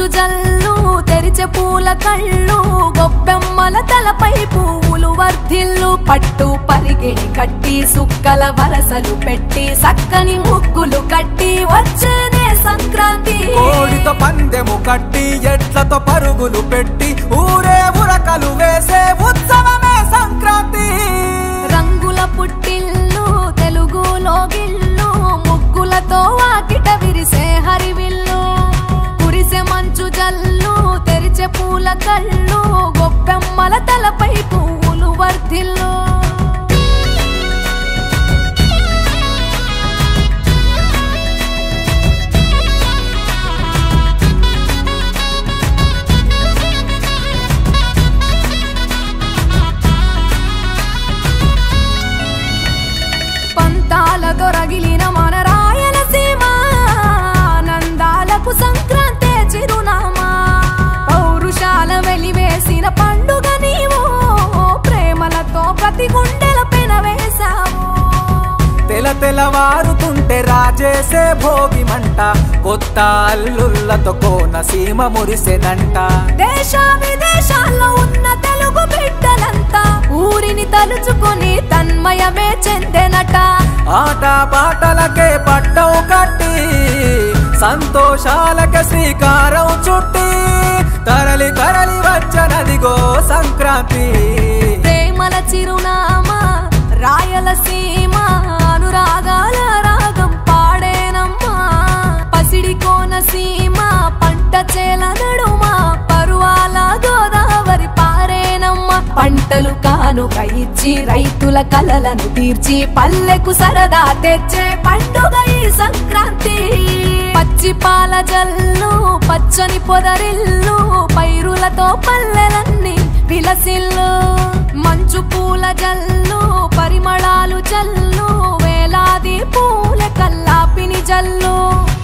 మంచు జల్లు తెరిచే పూల కళ్ళు గొప్పెమ్మల తలపై పువ్వులు వర్ధిల్లు పట్టు పరిగిడి కట్టి సుక్కల వరసలు పెట్టి సక్కని ముగ్గులు కట్టి వచ్చేనే సంక్రాంతి కోడితో పందెము కట్టి ఎట్లతో పరుగులు పెట్టి ఊరే ఉరకలు వేసే ఉత్సవమే సంక్రాంతి రంగుల పుట్టిల్లు తెలుగులో గిల్లు ముగ్గులతో వాకిట విరిసే హరివిల్లు కురిసే మంచు జల్లు తెరిచే పూల కళ్ళు గొప్పెమ్మల తలపై పువ్వులు వర్ధిల్లు పంతాలతో రగిలిన మన రాయలసీమ ఆనందాలకు సంక్రాంతే చిరునామా పౌరుషాల వెలివేసిన పండుగ నీవు ప్రేమలతో ప్రతి గుండెల పెనవేశావు తెల తెలవారుతుంటే రాజేసే భోగి మంట కొత్త అల్లుళ్ళతో కోన సీమ మురిసెనంట దేశ విదేశాల్లో ఉన్న తెలుగు బిడ్డలంతా ఊరిని తలుచుకొని తన్మయమే చెందెనట ఆట పాటలకే పట్టం కట్టి సంతోషాలకే శ్రీకారం చుట్టి తరలి తరలి వచ్చనదిగో సంక్రాంతి ప్రేమల చిరునామా రాయలసీమ అనురాగాల రాగం పాడేనమ్మా పసిడి కోనసీమ పంట చేల నడుమ పరువాల గోదావరి పారేనమ్మా పంటలు కానుక ఇచ్చి రైతుల కలలను తీర్చి పల్లెకు సరదా తెచ్చే పండుగ ఈ సంక్రాంతి పచ్చి పాల జల్లు పచ్చని పొదరిల్లు పైరులతో పల్లెలన్నీ విలసిల్లు మంచు పూల జల్లు పరిమళాలు జల్లు వేలాది పూల కల్లాపిని జల్లు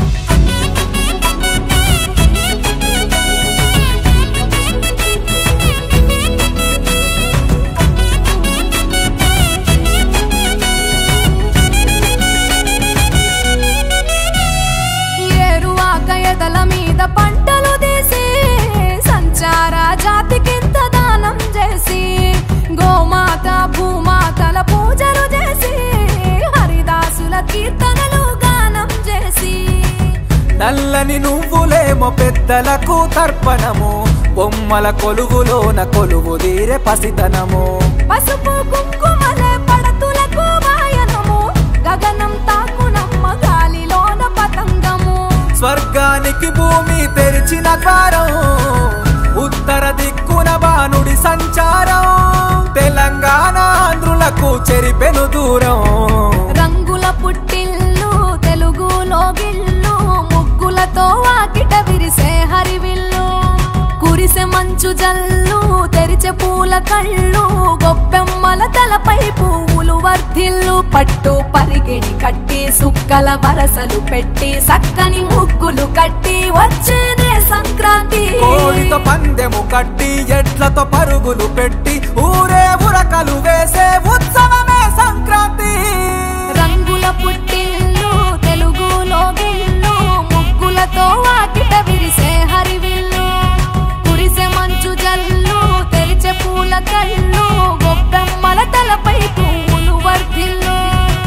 ఏరువాక ఎదల మీద పంటలు తీసి సంచార జాతికింత దానం చేసి గోమాత భూమాతల పూజలు చేసి హరిదాసుల కీర్తనలు గానం చేసి నల్లని నువ్వులేమో పెద్దలకు తర్పణము బొమ్మల కొలువులోన కొలువు తీరే పసితనము పసుపు కుంకుమలే పడతులకు వాయనము గగనం తాకునమ్మ గాలిలోన పతంగము స్వర్గానికి భూమి తెరిచిన ద్వారం ఉత్తర దిక్కున బానుడి సంచారం తెలంగాణ ఆంధ్రులకు చెరిపెను దూరం రంగుల పుట్టిల్లు తెలుగులో గిల్లు ముగ్గులతో వాకిట విరిసే హరివిల్లు కురిసే మంచు జల్లు తెరిచే పూల కళ్ళు గొప్పెమ్మల తలపై పువ్వులు వర్ధిల్లు పట్టు పరిగిడి కట్టి సుక్కల వరసలు పెట్టి సక్కని ముగ్గులు కట్టి వచ్చేనే సంక్రాంతి కోడితో పందెము కట్టి ఎట్లతో పరుగులు పెట్టి ఊరే ఉరకలు వేసే ఉత్సవమే సంక్రాంతి రంగుల పుట్టిల్లు తెలుగులో గిల్లు ముగ్గులతో వాకిట విరిసే హరివిల్లు కురిసే మంచు జల్లు తెరిచే పూల కళ్ళు గొప్పెమ్మల తలపై పువ్వులు వర్ధిల్లు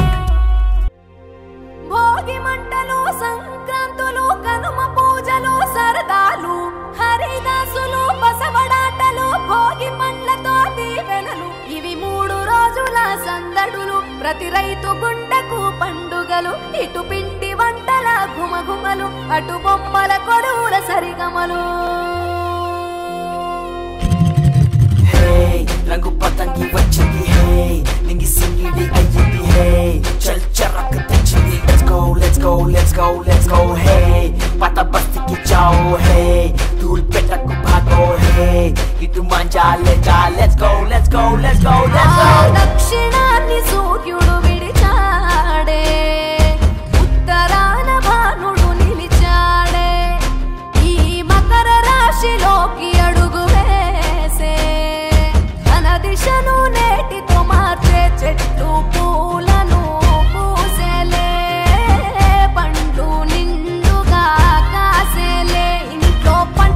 భోగి మంటలు సంక్రాంతులు కనుమ పూజలు సరదాలు హరిదాసులు బసవడాటలు భోగి పండ్లతో దీవెనలు ఇవి మూడు రోజుల సందడులు ప్రతి రైతు గుండెకు పండుగలు ఇటు పిండి వంటల గుమగుమలు అటు బొమ్మల కొలువుల సరిగమలు Hey, రంగు పతంగి వచ్చింది హే నింగి సింగిడి అయ్యింది హే చల్ చరక్ తెచ్చింది let's go let's go let's go let's go hey పాత బస్తికి చాओ హే ధూల్ పెట్టకు భాగో హే ఇటు మంజాలే జా let's go let's go let's go let's ఆ గో దక్షిణాన్ని సూర్యుడు విడిచాడే ఉత్తరాన భానుడు నిలిచాడే ఈ మకర రాశిలోకి అడుగు వేసే తన దిశను నేటితో మార్చే చెట్లు పూలను పూసేలే పండ్లు నిండుగా కాసేలే ఇంట్లో పండుగ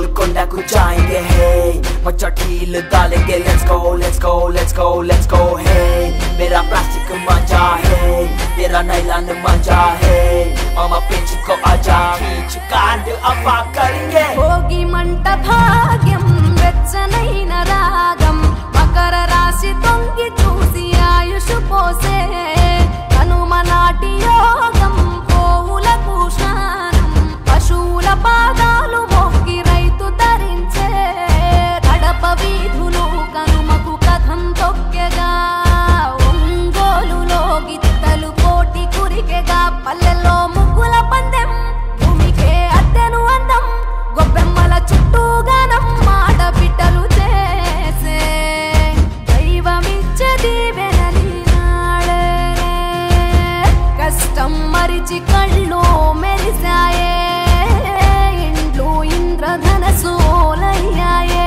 गोलकोंडा को जाएंगे hey मचा ढील डालेंगे let's go let's go let's go let's go hey मेरा प्लास्टिक मजा है तेरा नाइलान मजा है मामा पिंच को आजा खींच कांड अफा करेंगे భోగి మంట భాగ్యం వెచ్చనైన రాగం మకర రాశి తొంగి చూసి ఆయుష్ పోసే కనుమ నాటి యోగం పోవులకు స్నానం పశువుల పాదాలు మొక్కి రైతు ధరించే కడప వీధులు కనుమకు కథం తొక్కెగా ఒంగోలులో గిత్తలు కోటి కురికెగా పల్లెల్లో ముగ్గుల పందెం భూమికే అద్దెను అందం గొప్పెమ్మల చుట్టూ గానం ఆడబిడ్డలు చేసే దైవమిచ్చే దీవెనలి నాడే కష్టం మరిచి కళ్ళు మెరిసాయే ఇండ్లు ఇంద్రధనసోలయ్యాయే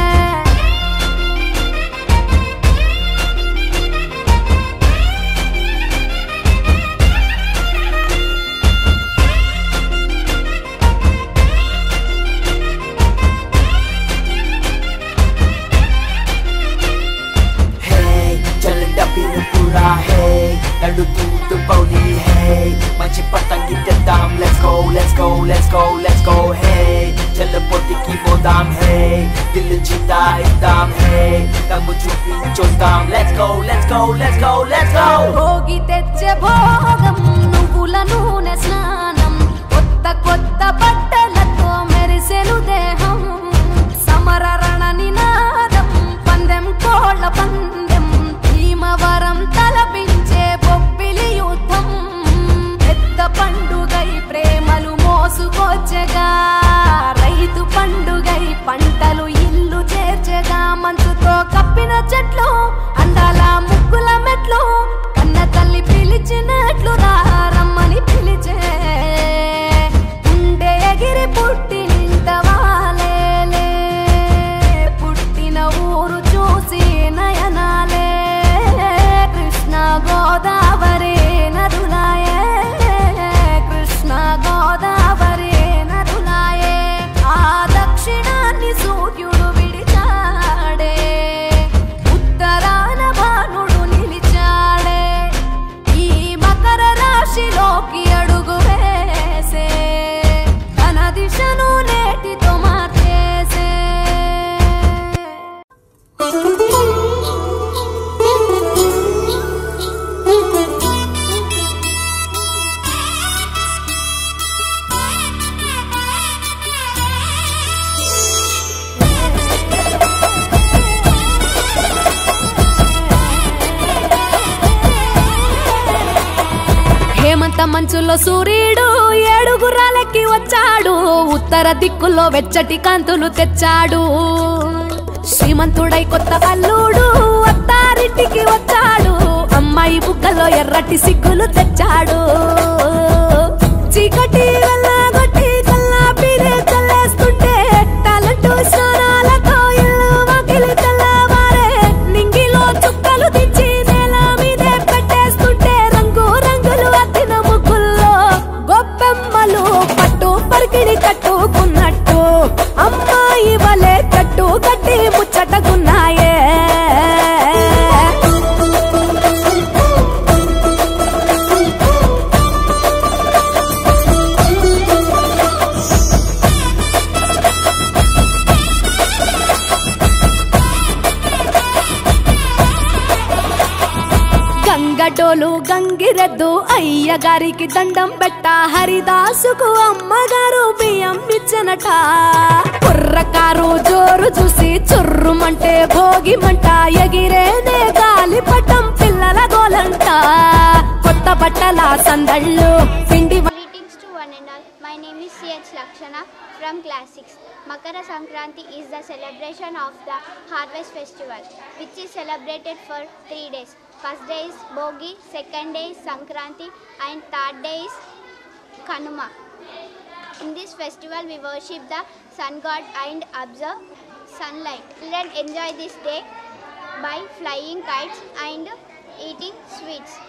hey चल डबिन पूरा hey लड्डू दूध पौली hey मंची पतंगी तेदाम let's go let's go let's go let's go hey चल पोती की वो दाम hey दिल जीता एकदम hey दम चुपी चोदाम let's go let's go let's go let's go Bhogi తెచ్చే భోగం నువ్వుల నూనె స్నానం కొత్త కొత్త బట్టలతో మెరిసెను దేహం సమర రణ నినాదం పందెం కోళ్ళ పందెం భీమవరం తలపించే బొబ్బిలి యుద్ధం పెద్ద పండుగై ప్రేమలు మోసుకొచ్చగా రైతు పండుగై పంటలు ఇల్లు చేర్చగా మంచుతో కప్పిన చెట్లు అందాల ముగ్గుల మెట్లు కన్న తల్లి పిలిచినట్లు రమ్మని పిలిచే గుండె ఎగిరి పుట్టి నింట వాలేలే పుట్టిన ఊరు చూసి నయనాలే కృష్ణ గోదావరి నదులాయే కృష్ణ గోదావరి నదులాయే ఆ దక్షిణాన్ని సూర్యుడు విడిచాడే ఉత్తరాన భానుడు నిలిచాడే ఈ మకర రాశిలోకి అడుగు వేసే తన దిశను నేటితో మార్చేసే హేమంత మంచులో సూర్యుడు ఏడుగురాలకి వచ్చాడు ఉత్తర దిక్కులో వెచ్చటి కాంతులు తెచ్చాడు శ్రీమంతుడై కొత్త అల్లుడు అత్తారింటికి వచ్చాడు అమ్మాయి బుగ్గలో ఎర్రటి సిగ్గులు తెచ్చాడు చీకటి వెళ్ళగొట్టి కల్లా పీరే చల్లేస్తుంటే టాలెంట్ స్నానాలతో ఇల్లు వాకిలి తెల్లవారే నింగిలో చుక్కలు తెచ్చి నేల మీదే పెట్టేస్తుంటే రంగు రంగులు అద్దిన ముగ్గుల్లో గొప్పెమ్మలు పట్టు పరికిడి కట్టుకున్నట్టు అమ్మాయి వలె కట్టు కట్టి ముచ్చటకున్నాయే గంగటోలు గంగిరెద్దు అయ్య గారికి దండం పెట్ట హరిదాసుకు అమ్మగారు బియ్యం ఇచ్చనట కుర్రకారు జోరు చూసి చుర్రుమంటే భోగిమంట ఎగిరేనే గాలిపటం పిల్లల గోలంట కొత్త బట్టల సందళ్ళు పిండి వ- Greetings to one and all. My name is C.H. Lakshana from Class 6. Makara Sankranti is the celebration of the Harvest Festival, which is celebrated for three days. First day is Bogi, second day is Sankranti, and third day is Kanuma. In this festival, we worship the sun god and observe sunlight. Children enjoy this day by flying kites and eating sweets.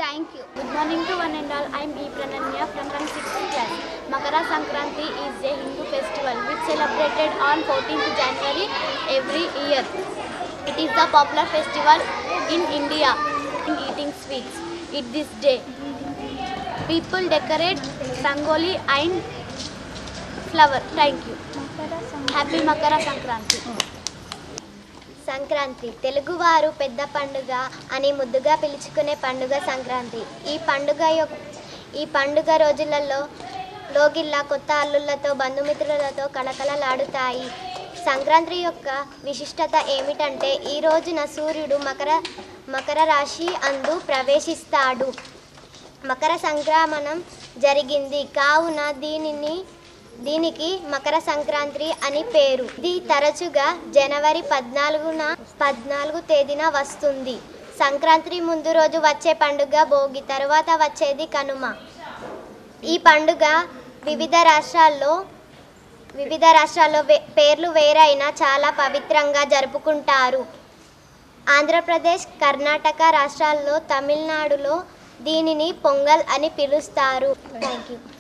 Thank you. Good morning to one and all. I am E. Prananya from rank 6th class. Makara Sankranti is a Hindu festival which celebrated on 14th January every year. It is the popular festival in India in eating sweets. It this day. People decorate rangoli and flower. Thank you. Happy Makara Sankranti. Sankranti తెలుగువారు పెద్ద పండుగ అని ముద్దుగా పిలుచుకునే పండుగ సంక్రాంతి ఈ పండుగ యొక్క ఈ పండుగ రోజులలో లోగిళ్ళ కొత్త అల్లుళ్ళతో బంధుమిత్రులతో కళకళలాడుతాయి సంక్రాంతి యొక్క విశిష్టత ఏమిటంటే ఈ రోజున సూర్యుడు మకర మకర రాశి అందు ప్రవేశిస్తాడు మకర సంక్రమణం జరిగింది కావున దీనిని దీనికి మకర సంక్రాంతి అని పేరు ఇది తరచుగా జనవరి పద్నాలుగున పద్నాలుగు తేదీన వస్తుంది సంక్రాంతి ముందు రోజు వచ్చే పండుగ భోగి తర్వాత వచ్చేది కనుమ ఈ పండుగ వివిధ రాష్ట్రాల్లో వివిధ రాష్ట్రాల్లో వే- పేర్లు వేరైనా చాలా పవిత్రంగా జరుపుకుంటారు ఆంధ్రప్రదేశ్ కర్ణాటక రాష్ట్రాల్లో తమిళనాడులో దీనిని పొంగల్ అని పిలుస్తారు థ్యాంక్ యూ